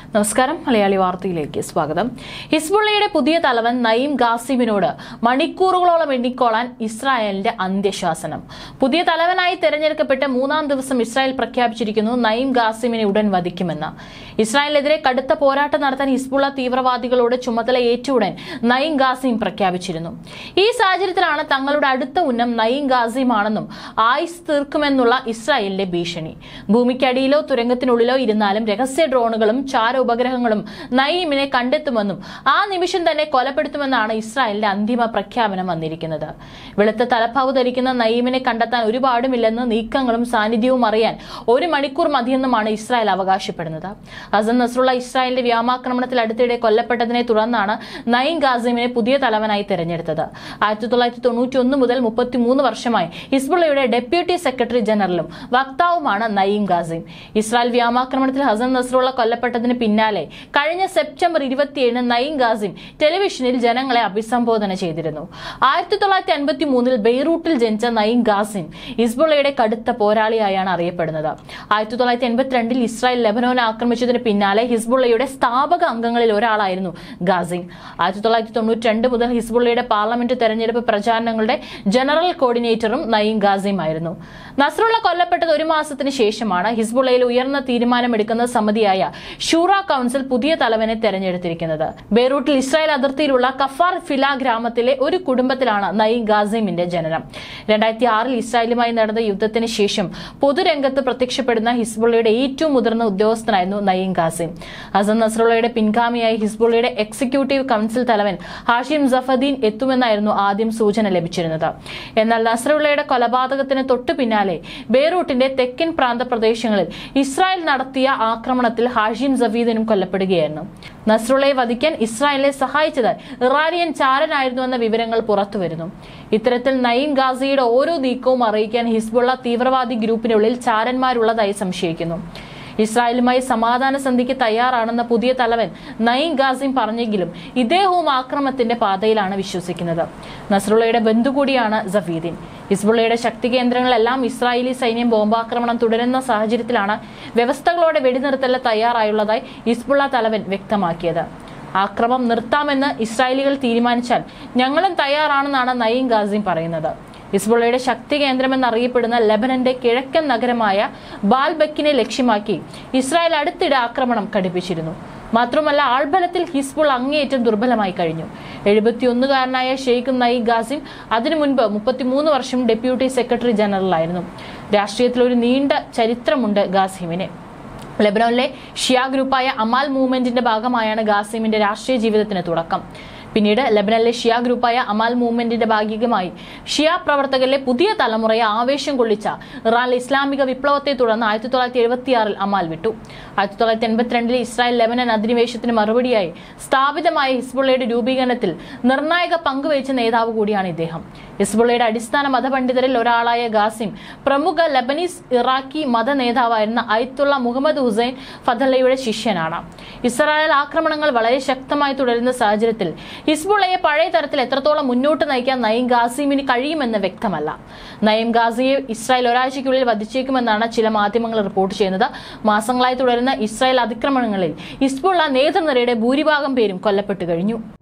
നമസ്കാരം മലയാളി വാർത്തയിലേക്ക് സ്വാഗതം ഹിസ്ബുള്ളയുടെ പുതിയ തലവൻ നയീം ഗാസിമിനോട് മണിക്കൂറുകളോളം എണ്ണിക്കോളാൻ ഇസ്രായേലിന്റെ അന്ത്യശാസനം പുതിയ തലവനായി തെരഞ്ഞെടുക്കപ്പെട്ട മൂന്നാം ദിവസം ഇസ്രായേൽ പ്രഖ്യാപിച്ചിരിക്കുന്നു നയീം ഗാസിമിനെ ഉടൻ വധിക്കുമെന്ന് ഇസ്രായേലിനെതിരെ കടുത്ത പോരാട്ടം നടത്താൻ ഹിസ്ബുള്ള തീവ്രവാദികളോട് ചുമതല ഏറ്റുടൻ നയീം ഗാസിം പ്രഖ്യാപിച്ചിരുന്നു ഈ സാഹചര്യത്തിലാണ് തങ്ങളുടെ അടുത്ത ഉന്നം നയീം ഗാസിമാണെന്നും ആയുസ് തീർക്കുമെന്നുള്ള ഇസ്രായേലിന്റെ ഭീഷണി ഭൂമിക്കടിയിലോ തുരങ്കത്തിനുള്ളിലോ ഇരുന്നാലും രഹസ്യ ഡ്രോണുകളും ചാര ഉപഗ്രഹങ്ങളും നയീമിനെ കണ്ടെത്തുമെന്നും ആ നിമിഷം തന്നെ കൊലപ്പെടുത്തുമെന്നാണ് ഇസ്രായേലിന്റെ അന്തിമ പ്രഖ്യാപനം വന്നിരിക്കുന്നത് വെളുത്ത തലപ്പാവ് ധരിക്കുന്ന നയീമിനെ കണ്ടെത്താൻ ഒരുപാടുമില്ലെന്ന് നീക്കങ്ങളും സാന്നിധ്യവും അറിയാൻ ഒരു മണിക്കൂർ മതിയെന്നുമാണ് ഇസ്രായേൽ അവകാശപ്പെടുന്നത് ഹസൻ നസ്രുള്ള ഇസ്രായേലിന്റെ വ്യോമാക്രമണത്തിൽ അടുത്തിടെ കൊല്ലപ്പെട്ടതിനെ തുടർന്നാണ് നയീം ഗാസിമിനെ പുതിയ തലവനായി തെരഞ്ഞെടുത്തത് ആയിരത്തി തൊള്ളായിരത്തി തൊണ്ണൂറ്റി ഒന്ന് മുതൽ മുപ്പത്തിമൂന്ന് വർഷമായി ഹിസ്ബുള്ളയുടെ ഡെപ്യൂട്ടി സെക്രട്ടറി ജനറലും വക്താവുമാണ് നയീം ഗാസിം ഇസ്രായേൽ വ്യോമാക്രമണത്തിൽ ഹസൻ നസ്രുള്ള കൊല്ലപ്പെട്ടതിന് പിന്നാലെ കഴിഞ്ഞ സെപ്റ്റംബർ ഇരുപത്തിയേഴിന് നയീം ഗാസിം ടെലിവിഷനിൽ ജനങ്ങളെ അഭിസംബോധന ചെയ്തിരുന്നു ആയിരത്തി തൊള്ളായിരത്തി അൻപത്തി മൂന്നിൽ ബെയ്റൂട്ടിൽ ജനിച്ച നയീം ഗാസിം ഹിസ്ബുള്ളയുടെ കടുത്ത പോരാളിയായാണ് അറിയപ്പെടുന്നത് ആയിരത്തി തൊള്ളായിരത്തി എൺപത്തിരണ്ടിൽ ഇസ്രായേൽ ലെബനോനെ ആക്രമിച്ചതിന് പിന്നാലെ ഹിസ്ബുള്ളയുടെ സ്ഥാപക അംഗങ്ങളിൽ ഒരാളായിരുന്നു ഗാസിം ആയിരത്തി തൊള്ളായിരത്തി തൊണ്ണൂറ്റി രണ്ട് മുതൽ ഹിസ്ബുള്ളയുടെ പാർലമെന്റ് തെരഞ്ഞെടുപ്പ് പ്രചാരണങ്ങളുടെ ജനറൽ കോർഡിനേറ്ററും നയീം ഗാസിം ആയിരുന്നു നസ്രുള്ള കൊല്ലപ്പെട്ടത് ഒരു മാസത്തിന് ശേഷമാണ് ഹിസ്ബുള്ളയിൽ ഉയർന്ന തീരുമാനമെടുക്കുന്ന സമിതിയായ ഷൂറ കൌൺസിൽ പുതിയ തലവനെ തെരഞ്ഞെടുത്തിരിക്കുന്നത് ബെയ്റൂട്ടിൽ ഇസ്രായേൽ അതിർത്തിയിലുള്ള കഫാർ ഫില ഗ്രാമത്തിലെ ഒരു കുടുംബത്തിലാണ് നയീം ഗാസിമിന്റെ ജനനം രണ്ടായിരത്തി ആറിൽ ഇസ്രായേലുമായി നടന്ന യുദ്ധത്തിന് ശേഷം പൊതുരംഗത്ത് പ്രത്യക്ഷപ്പെടുന്ന ഹിസ്ബുള്ളയുടെ ഏറ്റവും മുതിർന്ന ഉദ്യോഗസ്ഥനായിരുന്നു നയീം ഗാസിം ഹസൻ നസ്രുള്ളയുടെ പിൻഗാമിയായി ഹിസ്ബുള്ളയുടെ എക്സിക്യൂട്ടീവ് കൌൺസിൽ തലവൻ ഹാഷിം സഫദീൻ എത്തുമെന്നായിരുന്നു ആദ്യം സൂചന ലഭിച്ചിരുന്നത് എന്നാൽ നസ്രുള്ളയുടെ കൊലപാതകത്തിന് തൊട്ടു പിന്നാലെ ബെയ്റൂട്ടിന്റെ തെക്കൻ പ്രാന്ത പ്രദേശങ്ങളിൽ ഇസ്രായേൽ നടത്തിയ ആക്രമണത്തിൽ ഹാഷിം സഫീദിനും കൊല്ലപ്പെടുകയായിരുന്നു നസ്രുള്ളയെ വധിക്കാൻ ഇസ്രായേലിനെ സഹായിച്ചത് ഇറാനിയൻ ചാരനായിരുന്നുവെന്ന വിവരങ്ങൾ പുറത്തുവരുന്നു ഇത്തരത്തിൽ നയീം ഗാസിയുടെ ഓരോ നീക്കവും അറിയിക്കാൻ ഹിസ്ബുള്ള തീവ്രവാദി ഗ്രൂപ്പിനുള്ളിൽ ചാരന്മാരുള്ളതായി സംശയിക്കുന്നു ഇസ്രായേലുമായി സമാധാന സന്ധിക്ക് തയ്യാറാണെന്ന പുതിയ തലവൻ നയീം ഗാസിം പറഞ്ഞെങ്കിലും ഇദ്ദേഹവും ആക്രമണത്തിന്റെ പാതയിലാണ് വിശ്വസിക്കുന്നത് നസ്രുള്ളയുടെ ബന്ധു കൂടിയാണ് സഫീദിൻ ഹിസ്ബുള്ളയുടെ ശക്തി കേന്ദ്രങ്ങളെല്ലാം ഇസ്രായേലി സൈന്യം ബോംബാക്രമണം തുടരുന്ന സാഹചര്യത്തിലാണ് വ്യവസ്ഥകളോടെ വെടിനിർത്തൽ തയ്യാറായുള്ളതായി ഹിസ്ബുള്ള തലവൻ വ്യക്തമാക്കിയത് ആക്രമം നിർത്താമെന്ന് ഇസ്രായേലികൾ തീരുമാനിച്ചാൽ ഞങ്ങളും തയ്യാറാണെന്നാണ് നയീം ഗാസിം പറയുന്നത് ഹിസ്ബുള്ളയുടെ ശക്തി കേന്ദ്രമെന്നറിയപ്പെടുന്ന ലെബനന്റെ കിഴക്കൻ നഗരമായ ബാൽബക്കിനെ ലക്ഷ്യമാക്കി ഇസ്രായേൽ അടുത്തിടെ ആക്രമണം ഘടിപ്പിച്ചിരുന്നു മാത്രമല്ല ആൾബലത്തിൽ ഹിസ്ബുൾ അങ്ങേയറ്റം ദുർബലമായി കഴിഞ്ഞു എഴുപത്തിയൊന്നുകാരനായ ഷെയ്ഖ് നയീം ഗാസിം അതിനു മുൻപ് മുപ്പത്തിമൂന്ന് വർഷം ഡെപ്യൂട്ടി സെക്രട്ടറി ജനറലായിരുന്നു രാഷ്ട്രീയത്തിൽ ഒരു നീണ്ട ചരിത്രമുണ്ട് ഗാസിമിന് ലെബനോനിലെ ഷിയ ഗ്രൂപ്പായ അമാൽ മൂവ്മെന്റിന്റെ ഭാഗമായാണ് ഗാസിമിന്റെ രാഷ്ട്രീയ ജീവിതത്തിന് തുടക്കം പിന്നീട് ലബനനിലെ ഷിയ ഗ്രൂപ്പായ അമാൽ മൂവ്മെന്റിന്റെ ഭാഗികമായി ഷിയ പ്രവർത്തകരിലെ പുതിയ തലമുറയെ ആവേശം കൊള്ളിച്ച ഇറാനിലെ ഇസ്ലാമിക വിപ്ലവത്തെ തുടർന്ന് ആയിരത്തി തൊള്ളായിരത്തി എഴുപത്തിയാറിൽ അമാൽ വിട്ടു ആയിരത്തി തൊള്ളായിരത്തി എൺപത്തിരണ്ടിലെ ഇസ്രായേൽ ലെബനൻ അധിനിവേശത്തിന് മറുപടിയായി സ്ഥാപിതമായ ഹിസ്ബുള്ളയുടെ രൂപീകരണത്തിൽ നിർണായക പങ്കുവഹിച്ച നേതാവ് കൂടിയാണ് ഇദ്ദേഹം ഹിസ്ബുള്ളയുടെ അടിസ്ഥാന മതപണ്ഡിതരിൽ ഒരാളായ ഗാസിം പ്രമുഖ ലബനീസ് ഇറാഖി മത നേതാവായിരുന്ന അയത്തുള്ള മുഹമ്മദ് ഹുസൈൻ ഫതല്ലയുടെ ശിഷ്യനാണ് ഇസ്രായേൽ ആക്രമണങ്ങൾ വളരെ ശക്തമായി തുടരുന്ന സാഹചര്യത്തിൽ ഹിസ്ബുള്ളയെ പഴയ തരത്തിൽ എത്രത്തോളം മുന്നോട്ട് നയിക്കാൻ നയീം ഗാസിമിന് കഴിയുമെന്ന് വ്യക്തമല്ല നയീം ഗാസിയെ ഇസ്രായേൽ ഒരാഴ്ചയ്ക്കുള്ളിൽ വധിച്ചേക്കുമെന്നാണ് ചില മാധ്യമങ്ങൾ റിപ്പോർട്ട് ചെയ്യുന്നത് മാസങ്ങളായി തുടരുന്ന ഇസ്രായേൽ അതിക്രമണങ്ങളിൽ ഹിസ്ബുള്ള നേതൃനിരയുടെ ഭൂരിഭാഗം പേരും കൊല്ലപ്പെട്ടു കഴിഞ്ഞു